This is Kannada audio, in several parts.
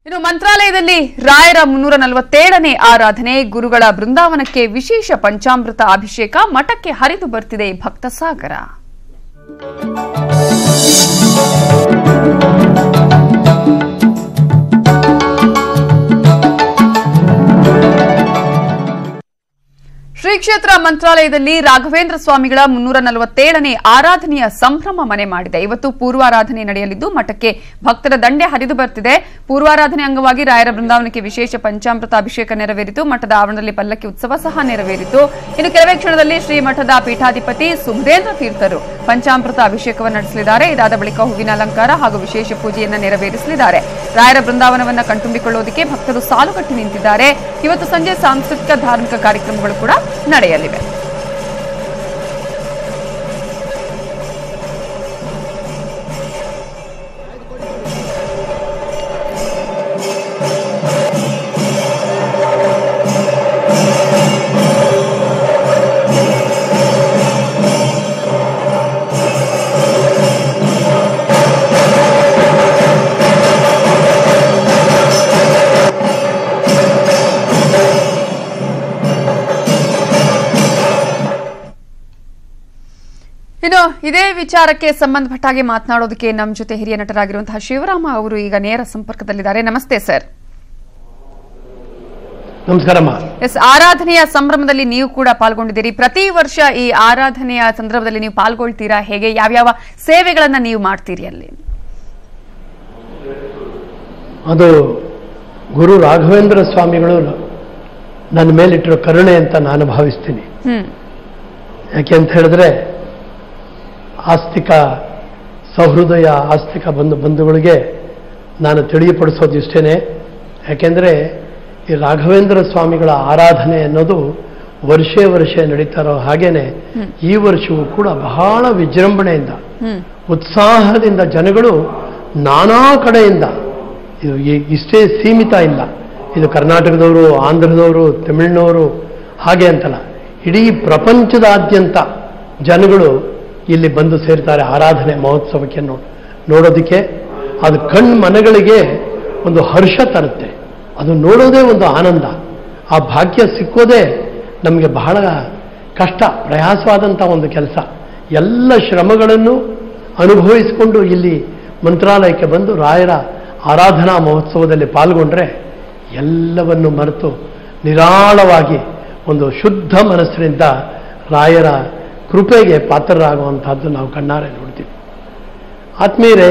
ಇನ್ನು ಮಂತ್ರಾಲಯದಲ್ಲಿ ರಾಯರ ಮುನ್ನೂರ ನಲವತ್ತೇಳನೇ ಆರಾಧನೆ ಗುರುಗಳ ಬೃಂದಾವನಕ್ಕೆ ವಿಶೇಷ ಪಂಚಾಮೃತ ಅಭಿಷೇಕ ಮಠಕ್ಕೆ ಹರಿದು ಬರ್ತಿದೆ ಭಕ್ತ ಸಾಗರ ಶ್ರೀ ಕ್ಷೇತ್ರ ಮಂತ್ರಾಲಯದಲ್ಲಿ ರಾಘವೇಂದ್ರ ಸ್ವಾಮಿಗಳ ಮುನ್ನೂರ ನಲವತ್ತೇಳನೇ ಆರಾಧನೆಯ ಸಂಭ್ರಮ ಮನೆ ಮಾಡಿದೆ ಇವತ್ತು ಪೂರ್ವಾರಾಧನೆ ನಡೆಯಲಿದ್ದು ಮಠಕ್ಕೆ ಭಕ್ತರ ದಂಡೆ ಹರಿದು ಬರ್ತಿದೆ ಪೂರ್ವಾರಾಧನೆ ಅಂಗವಾಗಿ ರಾಯರ ಬೃಂದಾವನಕ್ಕೆ ವಿಶೇಷ ಪಂಚಾಮೃತ ಅಭಿಷೇಕ ನೆರವೇರಿತು ಮಠದ ಆವರಣದಲ್ಲಿ ಪಲ್ಲಕ್ಕಿ ಉತ್ಸವ ಸಹ ನೆರವೇರಿತು ಇನ್ನು ಕೆಲವೇ ಕ್ಷಣದಲ್ಲಿ ಶ್ರೀ ಮಠದ ಪೀಠಾಧಿಪತಿ ಸುಬುಧೇಂದ್ರ ತೀರ್ಥರು ಪಂಚಾಮೃತ ಅಭಿಷೇಕವನ್ನು ನಡೆಸಲಿದ್ದಾರೆ ಇದಾದ ಬಳಿಕ ಹೂವಿನ ಅಲಂಕಾರ ಹಾಗೂ ವಿಶೇಷ ಪೂಜೆಯನ್ನು ನೆರವೇರಿಸಲಿದ್ದಾರೆ ರಾಯರ ಬೃಂದಾವನವನ್ನು ಕಣ್ತುಂಬಿಕೊಳ್ಳುವುದಕ್ಕೆ ಭಕ್ತರು ಸಾಲುಗಟ್ಟಿ ನಿಂತಿದ್ದಾರೆ ಇವತ್ತು ಸಂಜೆ ಸಾಂಸ್ಕೃತಿಕ ಧಾರ್ಮಿಕ ಕಾರ್ಯಕ್ರಮಗಳು ಕೂಡ ನಡೆಯಲಿವೆ ಇನ್ನು ಇದೇ ವಿಚಾರಕ್ಕೆ ಸಂಬಂಧಪಟ್ಟ ಹಾಗೆ ಮಾತನಾಡೋದಕ್ಕೆ ನಮ್ಮ ಜೊತೆ ಹಿರಿಯ ನಟರಾಗಿರುವಂತಹ ಶಿವರಾಮ ಅವರು ಈಗ ನೇರ ಸಂಪರ್ಕದಲ್ಲಿದ್ದಾರೆ ನಮಸ್ತೆ ಸರ್ ನಮಸ್ಕಾರಮ್ಮ ಎಸ್ ಆರಾಧನೆಯ ಸಂಭ್ರಮದಲ್ಲಿ ನೀವು ಕೂಡ ಪಾಲ್ಗೊಂಡಿದ್ದೀರಿ ಪ್ರತಿ ವರ್ಷ ಈ ಆರಾಧನೆಯ ಸಂದರ್ಭದಲ್ಲಿ ನೀವು ಪಾಲ್ಗೊಳ್ತೀರಾ ಹೇಗೆ ಯಾವ್ಯಾವ ಸೇವೆಗಳನ್ನ ನೀವು ಮಾಡ್ತೀರಿ ಅಲ್ಲಿ ಅದು ಗುರು ರಾಘವೇಂದ್ರ ಸ್ವಾಮಿಗಳು ನನ್ನ ಮೇಲಿಟ್ಟಿರೋ ಕರುಣೆ ಅಂತ ನಾನು ಭಾವಿಸ್ತೀನಿ ಹ್ಮ್ ಯಾಕೆ ಅಂತ ಹೇಳಿದ್ರೆ ಆಸ್ತಿಕ ಸಹೃದಯ ಆಸ್ತಿಕ ಬಂಧು ಬಂಧುಗಳಿಗೆ ನಾನು ತಿಳಿಯಪಡಿಸೋದು ಇಷ್ಟೇನೆ ಯಾಕೆಂದರೆ ಈ ರಾಘವೇಂದ್ರ ಸ್ವಾಮಿಗಳ ಆರಾಧನೆ ಅನ್ನೋದು ವರ್ಷೇ ವರ್ಷ ನಡೀತಾ ಇರೋ ಹಾಗೇನೆ ಈ ವರ್ಷವೂ ಕೂಡ ಬಹಳ ವಿಜೃಂಭಣೆಯಿಂದ ಹ್ಮ್ ಉತ್ಸಾಹದಿಂದ ಜನಗಳು ನಾನಾ ಕಡೆಯಿಂದ ಇದು ಈ- ಇಷ್ಟೇ ಸೀಮಿತ ಇಲ್ಲ ಇದು ಕರ್ನಾಟಕದವರು ಆಂಧ್ರದವರು ತಮಿಳ್ನವರು ಹಾಗೆ ಅಂತಲ್ಲ ಇಡೀ ಪ್ರಪಂಚದಾದ್ಯಂತ ಜನಗಳು ಇಲ್ಲಿ ಬಂದು ಸೇರ್ತಾರೆ ಆರಾಧನೆ ಮಹೋತ್ಸವಕ್ಕೆ ನೋ ನೋಡೋದಕ್ಕೆ ಅದು ಕಣ್ಣು ಮನಗಳಿಗೆ ಒಂದು ಹರ್ಷ ತರುತ್ತೆ ಅದು ನೋಡೋದೇ ಒಂದು ಆನಂದ ಆ ಭಾಗ್ಯ ಸಿಕ್ಕೋದೇ ನಮಗೆ ಬಹಳ ಕಷ್ಟ ಪ್ರಯಾಸವಾದಂಥ ಒಂದು ಕೆಲಸ ಎಲ್ಲ ಶ್ರಮಗಳನ್ನು ಅನುಭವಿಸಿಕೊಂಡು ಇಲ್ಲಿ ಮಂತ್ರಾಲಯಕ್ಕೆ ಬಂದು ರಾಯರ ಆರಾಧನಾ ಮಹೋತ್ಸವದಲ್ಲಿ ಪಾಲ್ಗೊಂಡ್ರೆ ಎಲ್ಲವನ್ನು ಮರೆತು ನಿರಾಳವಾಗಿ ಒಂದು ಶುದ್ಧ ಮನಸ್ಸಿನಿಂದ ರಾಯರ ಕೃಪೆಗೆ ಪಾತ್ರರಾಗುವಂತಹದ್ದು ನಾವು ಕಣ್ಣಾರೆ ನೋಡ್ತೀವಿ ಆತ್ಮೀಯರೇ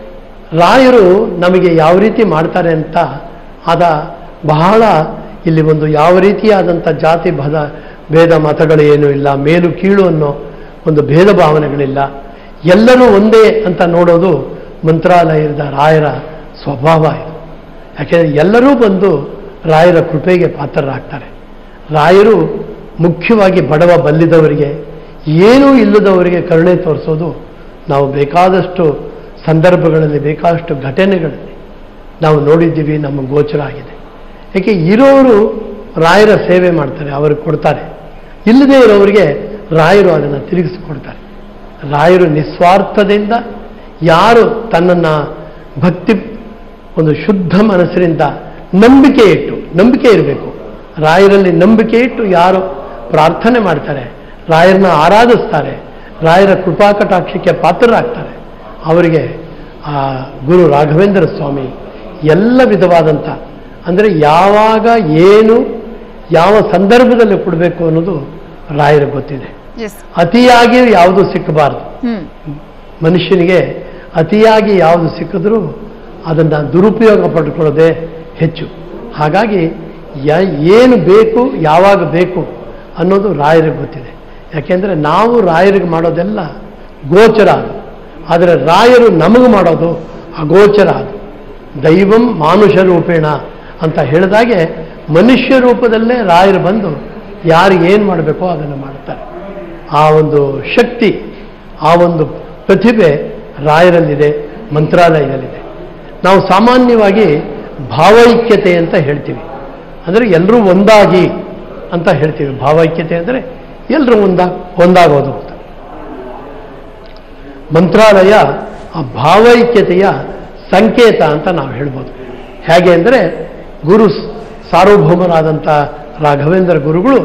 ರಾಯರು ನಮಗೆ ಯಾವ ರೀತಿ ಮಾಡ್ತಾರೆ ಅಂತ ಆದ ಬಹಳ ಇಲ್ಲಿ ಒಂದು ಯಾವ ರೀತಿಯಾದಂಥ ಜಾತಿ ಭದ ಭೇದ ಮತಗಳು ಏನೂ ಇಲ್ಲ ಮೇಲು ಕೀಳು ಅನ್ನೋ ಒಂದು ಭೇದ ಭಾವನೆಗಳಿಲ್ಲ ಎಲ್ಲರೂ ಒಂದೇ ಅಂತ ನೋಡೋದು ಮಂತ್ರಾಲಯದ ರಾಯರ ಸ್ವಭಾವ ಇದು ಯಾಕೆಂದರೆ ಎಲ್ಲರೂ ಬಂದು ರಾಯರ ಕೃಪೆಗೆ ಪಾತ್ರರಾಗ್ತಾರೆ ರಾಯರು ಮುಖ್ಯವಾಗಿ ಬಡವ ಬಲ್ಲಿದವರಿಗೆ ಏನೂ ಇಲ್ಲದವರಿಗೆ ಕರುಣೆ ತೋರಿಸೋದು ನಾವು ಬೇಕಾದಷ್ಟು ಸಂದರ್ಭಗಳಲ್ಲಿ ಬೇಕಾದಷ್ಟು ಘಟನೆಗಳಲ್ಲಿ ನಾವು ನೋಡಿದ್ದೀವಿ ನಮ್ಮ ಗೋಚರ ಆಗಿದೆ ಏಕೆ ಇರೋರು ರಾಯರ ಸೇವೆ ಮಾಡ್ತಾರೆ ಅವ್ರಿಗೆ ಕೊಡ್ತಾರೆ ಇಲ್ಲದೇ ಇರೋರಿಗೆ ರಾಯರು ಅದನ್ನು ತಿರುಗಿಸಿಕೊಡ್ತಾರೆ ರಾಯರು ನಿಸ್ವಾರ್ಥದಿಂದ ಯಾರು ತನ್ನನ್ನು ಭಕ್ತಿ ಒಂದು ಶುದ್ಧ ಮನಸ್ಸಿನಿಂದ ನಂಬಿಕೆ ಇಟ್ಟು ನಂಬಿಕೆ ಇರಬೇಕು ರಾಯರಲ್ಲಿ ನಂಬಿಕೆ ಇಟ್ಟು ಯಾರು ಪ್ರಾರ್ಥನೆ ಮಾಡ್ತಾರೆ ರಾಯರನ್ನ ಆರಾಧಿಸ್ತಾರೆ ರಾಯರ ಕೃಪಾಕಟಾಕ್ಷಕ್ಕೆ ಪಾತ್ರರಾಗ್ತಾರೆ ಅವರಿಗೆ ಆ ಗುರು ರಾಘವೇಂದ್ರ ಸ್ವಾಮಿ ಎಲ್ಲ ವಿಧವಾದಂಥ ಅಂದರೆ ಯಾವಾಗ ಏನು ಯಾವ ಸಂದರ್ಭದಲ್ಲಿ ಕೊಡಬೇಕು ಅನ್ನೋದು ರಾಯರಿಗೆ ಗೊತ್ತಿದೆ ಎಸ್ ಅತಿಯಾಗಿ ಯಾವುದು ಸಿಕ್ಕಬಾರದು ಹ್ಮ್ ಮನುಷ್ಯನಿಗೆ ಅತಿಯಾಗಿ ಯಾವುದು ಸಿಕ್ಕಿದ್ರೂ ಅದನ್ನು ದುರುಪಯೋಗ ಪಡ್ಕೊಳ್ಳೋದೇ ಹೆಚ್ಚು ಹಾಗಾಗಿ ಯ- ಏನು ಬೇಕು ಯಾವಾಗ ಬೇಕು ಅನ್ನೋದು ರಾಯರಿಗೆ ಗೊತ್ತಿದೆ ಯಾಕೆಂದರೆ ನಾವು ರಾಯರಿಗೆ ಮಾಡೋದೆಲ್ಲ ಗೋಚರ ಅದು ಆದರೆ ರಾಯರು ನಮಗೆ ಮಾಡೋದು ಅಗೋಚರ ಅದು ದೈವಂ ಮಾನುಷ ರೂಪೇಣ ಅಂತ ಹೇಳಿದಾಗೆ ಮನುಷ್ಯ ರೂಪದಲ್ಲೇ ರಾಯರು ಬಂದು ಯಾರು ಏನು ಮಾಡಬೇಕೋ ಅದನ್ನು ಮಾಡ್ತಾರೆ ಆ ಒಂದು ಶಕ್ತಿ ಆ ಒಂದು ಪ್ರತಿಭೆ ರಾಯರಲ್ಲಿದೆ ಮಂತ್ರಾಲಯದಲ್ಲಿದೆ ನಾವು ಸಾಮಾನ್ಯವಾಗಿ ಭಾವೈಕ್ಯತೆ ಅಂತ ಹೇಳ್ತೀವಿ ಅಂದರೆ ಎಲ್ಲರೂ ಒಂದಾಗಿ ಅಂತ ಹೇಳ್ತೀವಿ ಭಾವೈಕ್ಯತೆ ಅಂದರೆ ಎಲ್ಲರೂ ಒಂದಾ ಒಂದಾಗೋದು ಅಂತ ಮಂತ್ರಾಲಯ ಆ ಭಾವೈಕ್ಯತೆಯ ಸಂಕೇತ ಅಂತ ನಾವು ಹೇಳ್ಬೋದು ಹೇಗೆ ಅಂದರೆ ಗುರು ಸ್- ಸಾರ್ವಭೌಮರಾದಂಥ ರಾಘವೇಂದ್ರ ಗುರುಗಳು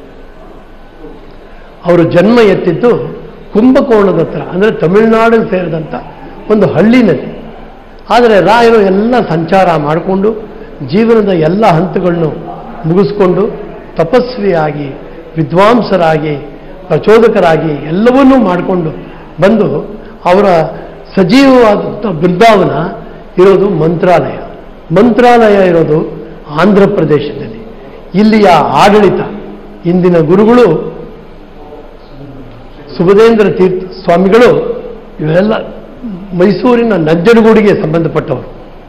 ಅವರು ಜನ್ಮ ಎತ್ತಿದ್ದು ಕುಂಭಕೋಣದ ಹತ್ರ ಅಂದರೆ ತಮಿಳುನಾಡಿಗೆ ಸೇರಿದಂಥ ಒಂದು ಹಳ್ಳಿನಲ್ಲಿ ಆದರೆ ರಾಯರು ಎಲ್ಲ ಸಂಚಾರ ಮಾಡಿಕೊಂಡು ಜೀವನದ ಎಲ್ಲ ಹಂತಗಳನ್ನು ಮುಗಿಸ್ಕೊಂಡು ತಪಸ್ವಿಯಾಗಿ ವಿದ್ವಾಂಸರಾಗಿ ಪ್ರಚೋದಕರಾಗಿ ಎಲ್ಲವನ್ನೂ ಮಾಡಿಕೊಂಡು ಬಂದು ಅವರ ಸಜೀವವಾದಂಥ ಬೃಂದಾವನ ಇರೋದು ಮಂತ್ರಾಲಯ ಮಂತ್ರಾಲಯ ಇರೋದು ಆಂಧ್ರ ಪ್ರದೇಶದಲ್ಲಿ ಇಲ್ಲಿಯ ಆಡಳಿತ ಇಂದಿನ ಗುರುಗಳು ಸುಬುಧೇಂದ್ರ ತೀರ್ಥ ಸ್ವಾಮಿಗಳು ಇವೆಲ್ಲ ಮೈಸೂರಿನ ನಂಜನಗೂಡಿಗೆ ಸಂಬಂಧಪಟ್ಟವರು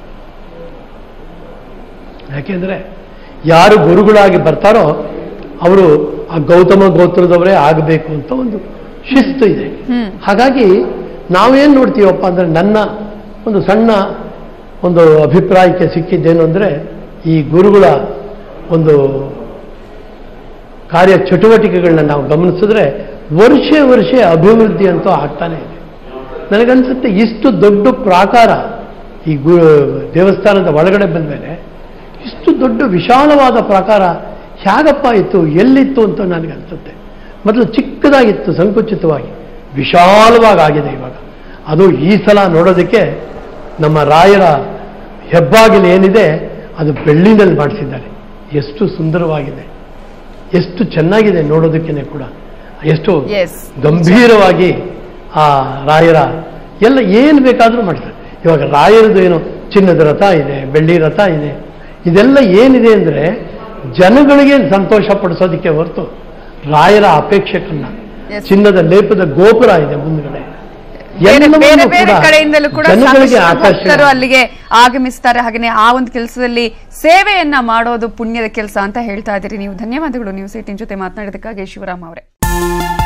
ಯಾಕೆಂದರೆ ಯಾರು ಗುರುಗಳಾಗಿ ಬರ್ತಾರೋ ಅವರು ಆ ಗೌತಮ ಗೋತ್ರದವರೇ ಆಗಬೇಕು ಅಂತ ಒಂದು ಶಿಸ್ತು ಇದೆ ಹ್ಮ್. ಹಾಗಾಗಿ ನಾವೇನು ನೋಡ್ತೀವಪ್ಪ ಅಂದರೆ ನನ್ನ ಒಂದು ಸಣ್ಣ ಒಂದು ಅಭಿಪ್ರಾಯಕ್ಕೆ ಸಿಕ್ಕಿದ್ದೇನು ಅಂದರೆ ಈ ಗುರುಗಳ ಒಂದು ಕಾರ್ಯ ಚಟುವಟಿಕೆಗಳನ್ನ ನಾವು ಗಮನಿಸಿದ್ರೆ ವರ್ಷ ವರ್ಷ ಅಭಿವೃದ್ಧಿ ಅಂತೂ ಆಗ್ತಾನೆ ಇದೆ ನನಗನ್ಸುತ್ತೆ ಇಷ್ಟು ದೊಡ್ಡ ಪ್ರಾಕಾರ ಈ ಗು ದೇವಸ್ಥಾನದ ಒಳಗಡೆ ಬಂದ ಮೇಲೆ ಇಷ್ಟು ದೊಡ್ಡ ವಿಶಾಲವಾದ ಪ್ರಾಕಾರ ಹೇಗಪ್ಪ ಇತ್ತು ಎಲ್ಲಿತ್ತು ಅಂತ ನನಗನ್ಸುತ್ತೆ ಮೊದಲು ಚಿಕ್ಕದಾಗಿತ್ತು ಸಂಕುಚಿತವಾಗಿ ವಿಶಾಲವಾಗಿ ಆಗಿದೆ ಇವಾಗ ಅದು ಈ ಸಲ ನೋಡೋದಕ್ಕೆ ನಮ್ಮ ರಾಯರ ಹೆಬ್ಬಾಗಿಲು ಏನಿದೆ ಅದು ಬೆಳ್ಳಿನಲ್ಲಿ ಮಾಡಿಸಿದ್ದಾರೆ ಎಷ್ಟು ಸುಂದರವಾಗಿದೆ ಎಷ್ಟು ಚೆನ್ನಾಗಿದೆ ನೋಡೋದಕ್ಕೇನೆ ಕೂಡ ಎಷ್ಟು Yes. ಗಂಭೀರವಾಗಿ ಆ ರಾಯರ ಎಲ್ಲ ಏನು ಬೇಕಾದರೂ ಮಾಡ್ತಾರೆ ಇವಾಗ ರಾಯರದು ಏನು ಚಿನ್ನದ ರಥ ಇದೆ ಬೆಳ್ಳಿ ರಥ ಇದೆ ಇದೆಲ್ಲ ಏನಿದೆ ಅಂದರೆ ಜನಗಳಿಗೆ ಸಂತೋಷ ಪಡಿಸೋದಕ್ಕೆ ಹೊರತು ರಾಯರ ಅಪೇಕ್ಷಕನ್ನ Yes. ಚಿನ್ನದ ಲೇಪದ ಗೋಪುರ ಇದೆ ಮುಂದ್ಗಡೆ ಬೇರೆ ಎಲ್ಲವನ್ನೂ ಬೇರೆ ಬೇರೆ ಕೂಡ ಕಡೆಯಿಂದಲೂ ಕೂಡ ಜನಗಳಿಗೆ ಸಾಕಷ್ಟು ಆಕರ್ಷಣೆ ಭಕ್ತರು ಅಲ್ಲಿಗೆ ಆಗಮಿಸ್ತಾರೆ ಹಾಗೆಯೇ ಆ ಒಂದು ಕೆಲಸದಲ್ಲಿ ಸೇವೆಯನ್ನ ಮಾಡೋದು ಪುಣ್ಯದ ಕೆಲಸ ಅಂತ ಹೇಳ್ತಾ ಇದ್ದೀರಿ ನೀವು ಧನ್ಯವಾದಗಳು ನ್ಯೂಸ್ ಏಟಿನ್ ಜೊತೆ ಮಾತನಾಡಿದಕ್ಕಾಗಿ ಶಿವರಾಮ್ ಅವರೇ